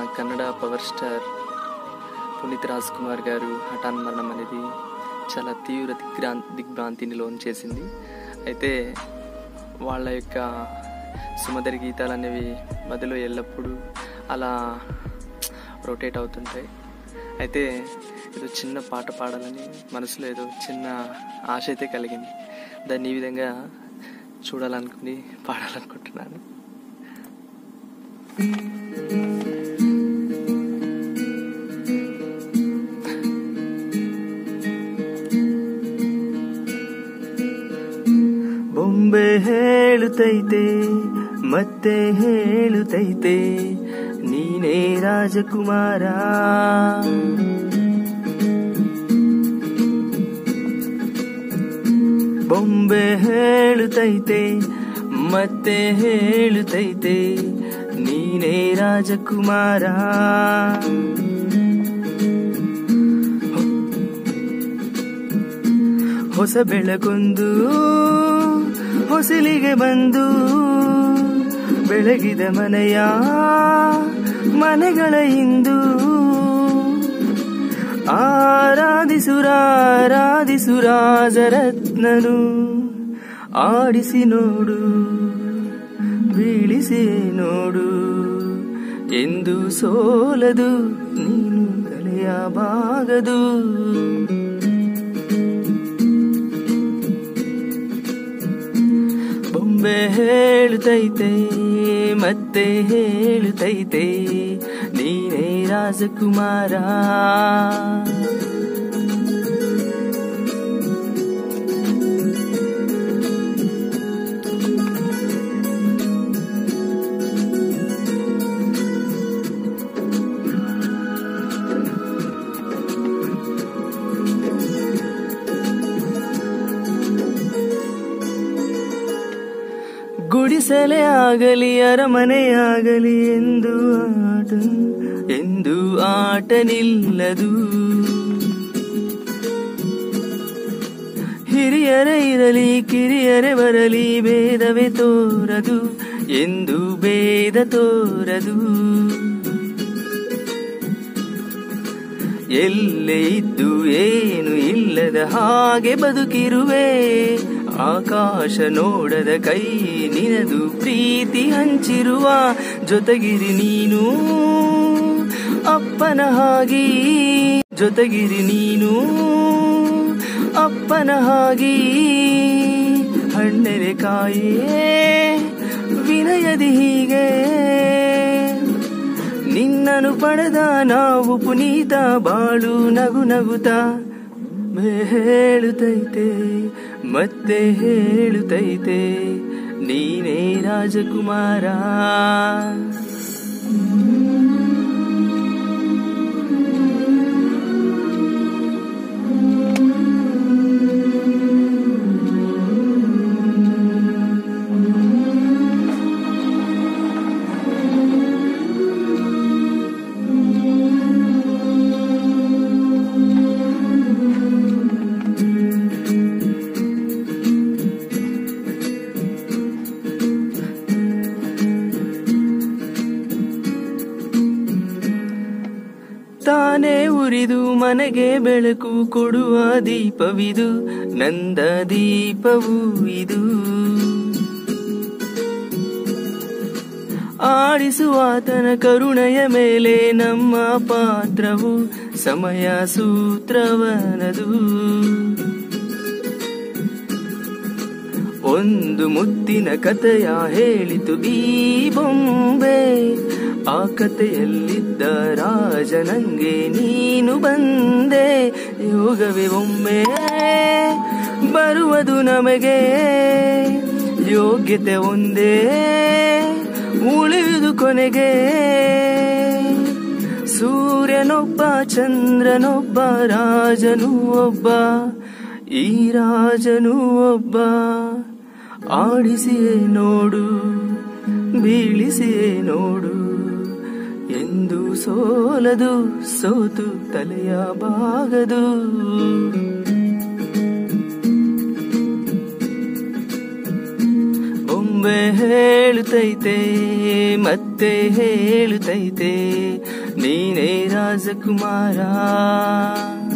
Kannada power star Puneeth Rajkumar garu హఠాన్ మరణం అనేది చాలా తీవ్ర దిగ్భ్రా దిగ్భ్రాంతిని లోన్ చేసింది అయితే వాళ్ళ యొక్క సుమధుర గీతాలు అనేవి మధ్యలో ఎల్లప్పుడూ అలా రొటేట్ అవుతుంటాయి అయితే ఏదో చిన్న పాట పాడాలని మనసులో ఏదో చిన్న ఆశ అయితే కలిగింది దాన్ని ఈ విధంగా చూడాలనుకుని పాడాలనుకుంటున్నాను ಬೊಂಬೆ ಹೇಳುತ್ತೈತೆ ಮತ್ತೆ ಹೇಳುತ್ತೈತೆ ನೀನೇ ರಾಜಕುಮಾರ ಬೊಂಬೆ ಹೇಳುತ್ತೈತೆ ಮತ್ತೆ ಹೇಳುತ್ತೈತೆ ನೀನೇ ರಾಜಕುಮಾರ ಹೊಸ ಬೆಳಕೊಂದು ಹೊಸಲಿಗೆ ಬಂದು ಬೆಳಗಿದ ಮನೆಯ ಮನೆಗಳ ಇಂದು ಆರಾಧಿಸುರಾರಾಧಿಸುರಾಜರತ್ನನು ಆಡಿಸಿ ನೋಡು ಬೀಳಿಸಿ ನೋಡು ಎಂದು ಸೋಲದು ನೀನು ಕಲೆಯಬಾಗದು ಬೊಂಬೆ ಹೇಳುತ್ತೈತೆ ಮತ್ತೆ ಹೇಳುತ್ತೈತೆ ನೀನೇ ರಾಜಕುಮಾರ ಗುಡಿಸಲೇ ಆಗಲಿ ಅರಮನೆಯಾಗಲಿ ಎಂದು ಆಟ ಎಂದು ಆಟ ನಿಲ್ಲದು ಹಿರಿಯರೇ ಇರಲಿ ಕಿರಿಯರೇ ಬರಲಿ ಭೇದವೇ ತೋರದು ಎಂದು ಭೇದ ತೋರದು ಎಲ್ಲೇ ಇದ್ದು ಏನು ಇಲ್ಲದ ಹಾಗೆ ಬದುಕಿರುವೆ ಆಕಾಶ ನೋಡದ ಕೈ ನಿನದು ಪ್ರೀತಿ ಹಂಚಿರುವ ಜೊತೆಗಿರಿ ನೀನು ಅಪ್ಪನ ಹಾಗಿ ಜೊತೆಗಿರಿ ನೀನು ಅಪ್ಪನ ಹಾಗಿ ಹಣ್ಣೆಲೆ ಕಾಯೇ ವಿನಯದಿ ಹೀಗೆ ನಿನ್ನನು ಪಡೆದ ನಾವು ಪುನೀತ ಬಾಳು ನಗು ನಗುತ್ತ ಹೇಳುತ್ತೈತೆ ಮತ್ತೆ ಹೇಳುತ್ತೈತೆ ನೀನೇ ರಾಜಕುಮಾರ ತಾನೇ ಉರಿದು ಮನೆಗೆ ಬೆಳಕು ಕೊಡುವ ದೀಪವಿದು ನಂದ ದೀಪವು ಇದು ಆಡಿಸುವಾತನ ಕರುಣೆಯ ಮೇಲೆ ನಮ್ಮ ಪಾತ್ರವು ಸಮಯ ಸೂತ್ರವನದು ಒಂದು ಮುತ್ತಿನ ಕಥೆಯ ಹೇಳಿತು ಈ ಬೊಂಬೆ ಆ ಕಥೆಯಲ್ಲಿದ್ದ ರಾಜ ನಂಗೆ ನೀನು ಬಂದೆ ಯೋಗವೇ ಒಮ್ಮೆ ಬರುವುದು ನಮಗೆ ಯೋಗ್ಯತೆ ಒಂದೇ ಉಳಿಯುವುದು ಕೊನೆಗೆ ಸೂರ್ಯನೊಬ್ಬ ಚಂದ್ರನೊಬ್ಬ ರಾಜನು ಒಬ್ಬ ಈ ರಾಜನು ಒಬ್ಬ ಆಡಿಸಿಯೇ ನೋಡು ಬೀಳಿಸಿಯೇ ನೋಡು ಎಂದು ಸೋಲದು ಸೋತು ತಲೆಯ ಬಾಗದು ಗೊಂಬೆ ಹೇಳುತ್ತೈತೆ ಮತ್ತೆ ಹೇಳುತ್ತೈತೆ ನೀನೇ ರಾಜಕುಮಾರ